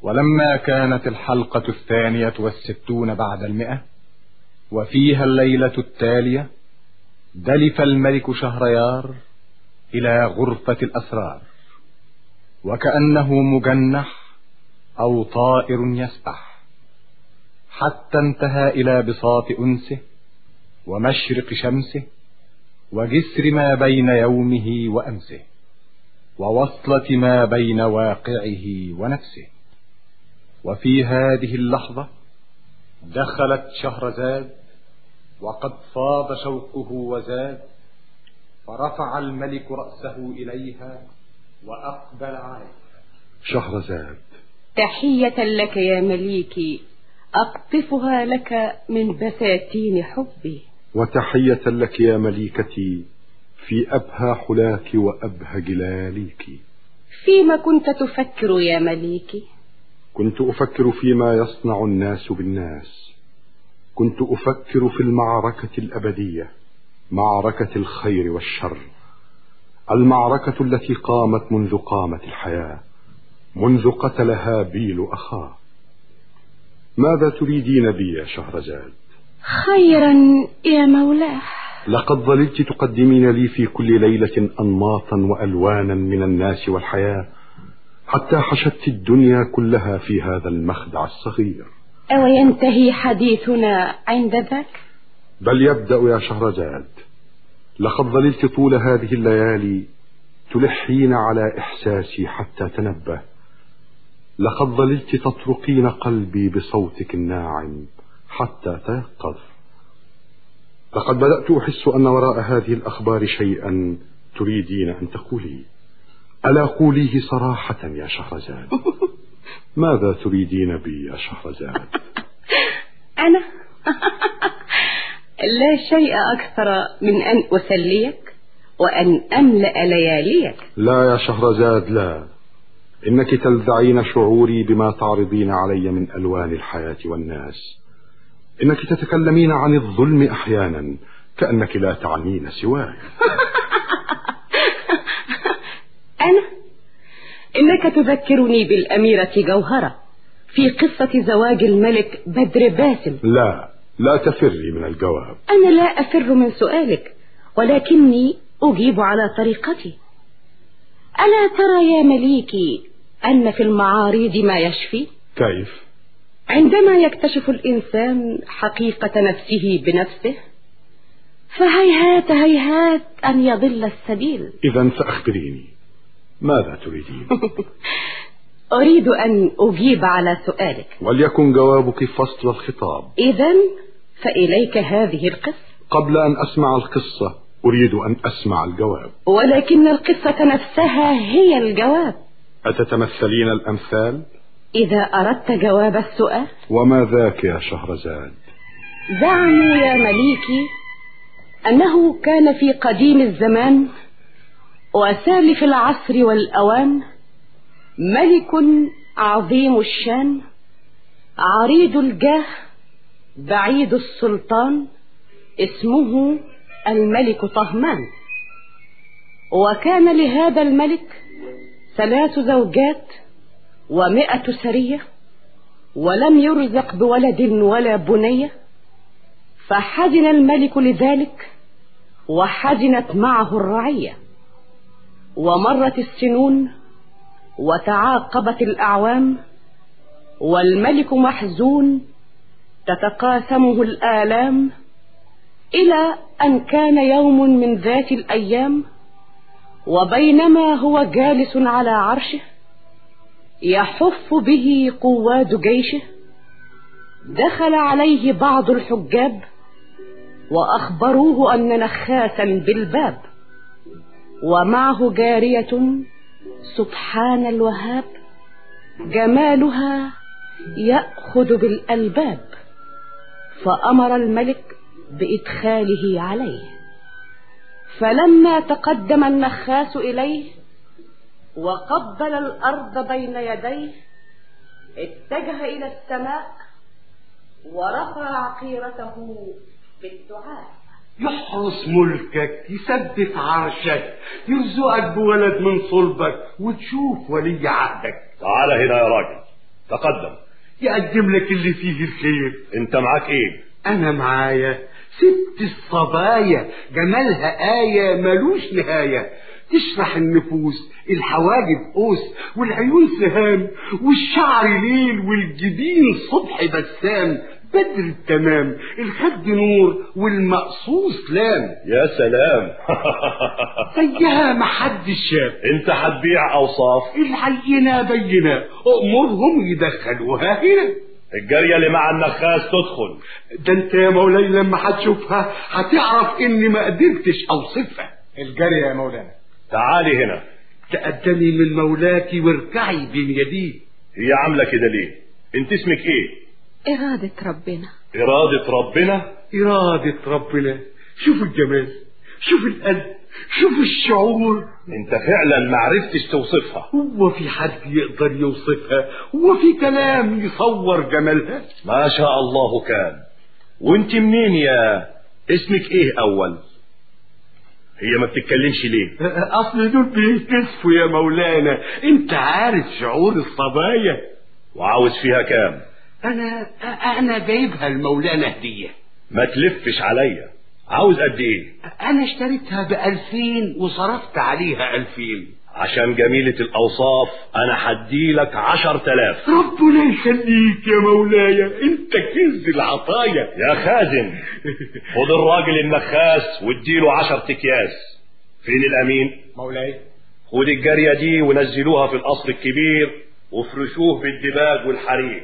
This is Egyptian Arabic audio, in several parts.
ولما كانت الحلقة الثانية والستون بعد المئة وفيها الليلة التالية دلف الملك شهريار إلى غرفة الأسرار وكأنه مجنح أو طائر يسبح حتى انتهى إلى بساط أنسه ومشرق شمسه وجسر ما بين يومه وأمسه ووصلة ما بين واقعه ونفسه وفي هذه اللحظة دخلت شهرزاد وقد فاض شوقه وزاد فرفع الملك رأسه إليها وأقبل عليها شهرزاد تحية لك يا مليكي أقطفها لك من بساتين حبي وتحية لك يا مليكتي في أبهى حلاك وأبهى جلاليك فيما كنت تفكر يا مليكي كنت أفكر فيما يصنع الناس بالناس كنت أفكر في المعركة الأبدية معركة الخير والشر المعركة التي قامت منذ قامت الحياة منذ قتل هابيل أخاه ماذا تريدين بي يا شهرزاد خيرا يا مولاه لقد ظللت تقدمين لي في كل ليلة أنماطا وألوانا من الناس والحياة حتى حشدت الدنيا كلها في هذا المخدع الصغير أو ينتهي حديثنا عند ذاك بل يبدأ يا شهرزاد لقد ظللت طول هذه الليالي تلحين على إحساسي حتى تنبه لقد ظللت تطرقين قلبي بصوتك الناعم حتى تيقظ لقد بدأت أحس أن وراء هذه الأخبار شيئا تريدين أن تقولي ألا قوليه صراحة يا شهرزاد ماذا تريدين بي يا شهرزاد أنا لا شيء أكثر من أن أسليك وأن أملأ لياليك لا يا شهرزاد لا إنك تلذعين شعوري بما تعرضين علي من ألوان الحياة والناس إنك تتكلمين عن الظلم أحيانا كأنك لا تعنين سواي أنا إنك تذكرني بالأميرة جوهرة في قصة زواج الملك بدر باسم لا لا تفري من الجواب أنا لا أفر من سؤالك ولكني أجيب على طريقتي ألا ترى يا مليكي أن في المعاريض ما يشفي كيف عندما يكتشف الإنسان حقيقة نفسه بنفسه فهيهات هيهات أن يضل السبيل إذا فأخبريني ماذا تريدين أريد أن أجيب على سؤالك وليكن جوابك فصل الخطاب إذا فإليك هذه القصة قبل أن أسمع القصة أريد أن أسمع الجواب ولكن القصة نفسها هي الجواب أتتمثلين الأمثال إذا أردت جواب السؤال وما ذاك يا شهرزاد زعموا يا مليكي أنه كان في قديم الزمان وسالف العصر والأوان ملك عظيم الشان عريض الجاه بعيد السلطان اسمه الملك طهمان وكان لهذا الملك ثلاث زوجات ومائة سرية ولم يرزق بولد ولا بنية فحزن الملك لذلك وحزنت معه الرعية ومرت السنون وتعاقبت الأعوام والملك محزون تتقاسمه الآلام إلى أن كان يوم من ذات الأيام وبينما هو جالس على عرشه يحف به قواد جيشه دخل عليه بعض الحجاب وأخبروه أن نخاسا بالباب ومعه جارية سبحان الوهاب جمالها يأخذ بالألباب فأمر الملك بإدخاله عليه فلما تقدم النخاس إليه وقبل الأرض بين يديه اتجه إلى السماء ورفع عقيرته بالدعاء يحرس ملكك يثبت عرشك يرزقك بولد من صلبك وتشوف ولي عهدك تعال هنا يا راجل تقدم يقدم لك اللي فيه الخير انت معاك ايه انا معايا ست الصبايا جمالها آية ملوش نهاية تشرح النفوس الحواجب قوس والعيون سهام والشعر ليل والجبين صبح بسام بدر التمام الخد نور والمقصوص لام يا سلام زيها محدش شاف انت هتبيع اوصاف العينة بينة أمرهم يدخلوها هنا الجارية اللي مع النخاس تدخل ده انت يا مولاي لما هتشوفها هتعرف اني ما قدرتش اوصفها الجارية يا مولانا تعالي هنا تقدمي من مولاك واركعي بين يديه هي عاملة كده ليه انت اسمك ايه إرادة ربنا إرادة ربنا إرادة ربنا شوف الجمال شوف القلب شوف الشعور انت فعلا ما عرفتش توصفها هو في حد يقدر يوصفها هو في كلام يصور جمالها ما شاء الله كان وانت منين يا اسمك ايه اول هي ما بتتكلمش ليه اصل دول بيتكسفوا يا مولانا انت عارف شعور الصبايا وعاوز فيها كام انا انا جايبها لمولانا هديه ما تلفش عليا عاوز قد ايه انا اشتريتها بألفين وصرفت عليها ألفين عشان جميلة الأوصاف أنا هديلك عشر تلاف ربنا يخليك يا مولاي انت كنز العطايا يا خازن خد الراجل النخاس واديله عشر تكياس فين الأمين مولاي خد الجارية دي ونزلوها في القصر الكبير وافرشوه بالدباج والحرير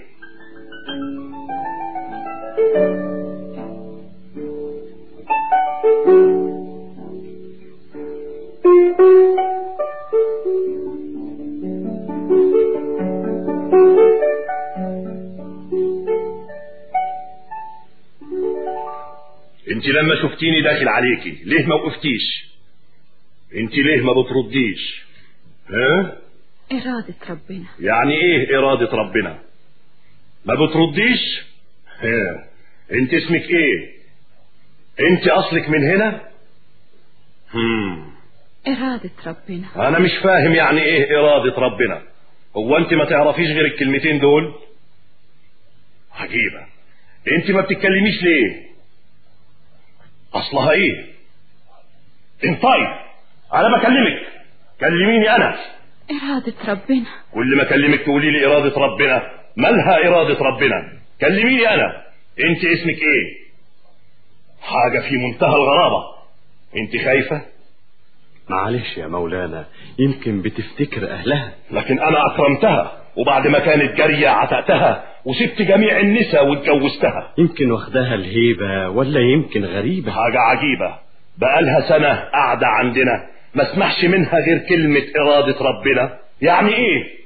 انت لما شفتيني داخل عليكي ليه ما وقفتيش انت ليه ما بترديش ها إرادة ربنا يعني ايه ارادة ربنا ما بترديش ها انت اسمك ايه انت اصلك من هنا هم. إرادة ربنا انا مش فاهم يعني ايه ارادة ربنا هو انت ما تعرفيش غير الكلمتين دول عجيبة انت ما بتتكلميش ليه اصلها ايه انطي انا بكلمك كلميني انا إرادة ربنا كل ما اكلمك تقولي لي اراده ربنا مالها اراده ربنا كلميني انا انت اسمك ايه حاجه في منتهى الغرابه انت خايفه معلش يا مولانا يمكن بتفتكر أهلها لكن انا اكرمتها وبعد ما كانت جاريه عتقتها وسبت جميع النساء واتجوزتها يمكن واخداها الهيبة ولا يمكن غريبة حاجه عجيبه بقالها سنه قاعده عندنا ما اسمعش منها غير كلمه اراده ربنا يعني ايه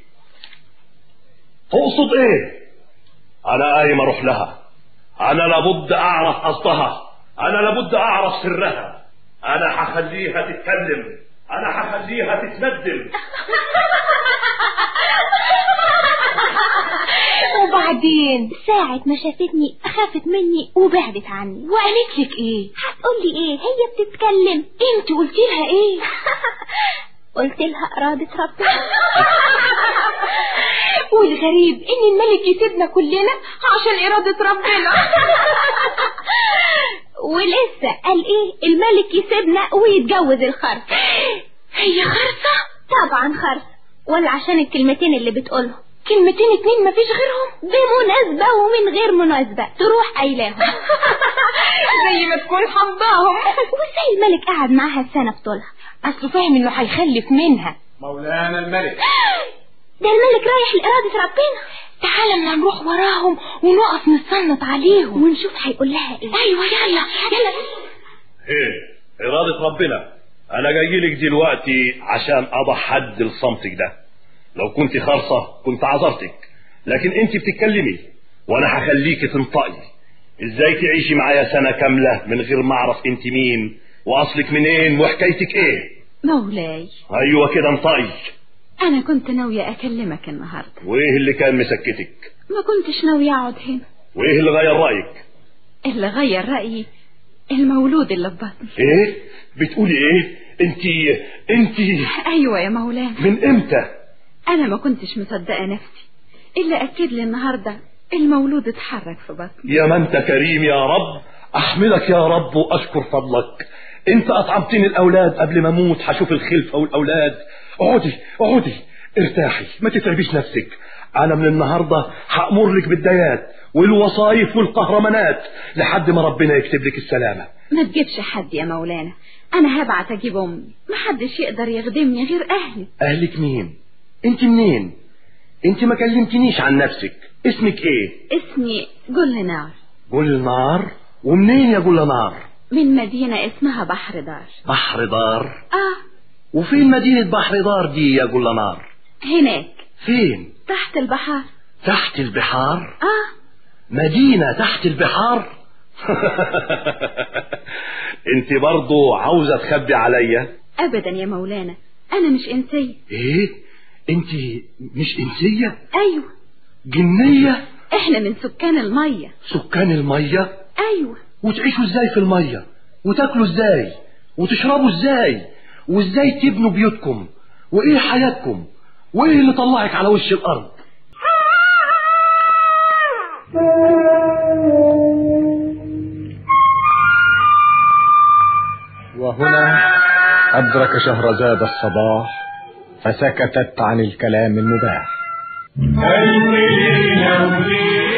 تقصد ايه انا قايم اروح لها انا لابد اعرف قصدها انا لابد اعرف سرها انا هخليها تتكلم انا هخليها تتندم وبعدين ساعة ما شافتني خافت مني وبعدت عني وقالت لك إيه هتقولي ايه هي بتتكلم انت قلتي لها ايه قلت لها إرادة ربنا والغريب ان الملك يسيبنا كلنا عشان إرادة ربنا ولسه قال ايه الملك يسيبنا ويتجوز الخرس هي خرصة طبعا خرس ولا عشان الكلمتين اللي بتقولهم كلمتين اتنين مفيش غيرهم بمناسبة ومن غير مناسبة تروح قايلاهم زي ما تكون حباهم وازاي الملك قعد معاها السنة بطولها اصله فاهم انه هيخلف منها مولانا الملك ده الملك رايح لإرادة ربنا تعالى اما نروح وراهم ونقف نتصنت عليهم ونشوف هيقول لها ايه ايوه يلا يلا ايه اراده ربنا انا جاي لك دلوقتي عشان اضع حد لصمتك ده لو كنت خرصه كنت عذرتك لكن انت بتتكلمي وانا هخليكي تنطقي ازاي تعيشي معايا سنه كامله من غير ما اعرف انت مين واصلك منين وحكايتك ايه مولاي ايوه كده انطقي انا كنت ناوية اكلمك النهاردة وايه اللي كان مسكتك ما كنتش ناوية اقعد هنا وايه اللي غير رايك اللي غير رأيي المولود اللي في بطني ايه بتقولي ايه انت انت ايوه يا مولانا من امتى انا ما كنتش مصدقة نفسي اللي أكد لي النهاردة المولود اتحرك في بطني يا ما انت كريم يا رب احمدك يا رب واشكر فضلك انت اطعمتني الاولاد قبل ما اموت هشوف الخلفه والاولاد اقعدي اقعدي ارتاحي ما تتعبيش نفسك انا من النهارده هامر لك بالديات والوصايف والقهرمانات لحد ما ربنا يكتب لك السلامه ما تجيبش حد يا مولانا أنا هبعت أجيب أمي محدش يقدر يخدمني غير أهلي اهلك مين انت منين انت ما كلمتنيش عن نفسك اسمك ايه اسمي جل نار جل نار ومنين يا جل نار من مدينة اسمها بحر دار بحر دار آه وفين مدينة بحر دار دي يا جل نار هناك فين تحت البحر تحت البحار آه مدينة تحت البحار انت برضو عاوزة تخبي عليا أبدا يا مولانا أنا مش إنسية ايه انت مش انسية أيوة جنية إحنا من سكان المية سكان المية أيوة وتعيشوا ازاي في المية وتاكلوا ازاي وتشربوا ازاي وازاي تبنوا بيوتكم وايه حياتكم وايه اللي طلعك على وش الارض وهنا أدرك شهرزاد الصباح فسكتت عن الكلام المباح أيوة يا وليه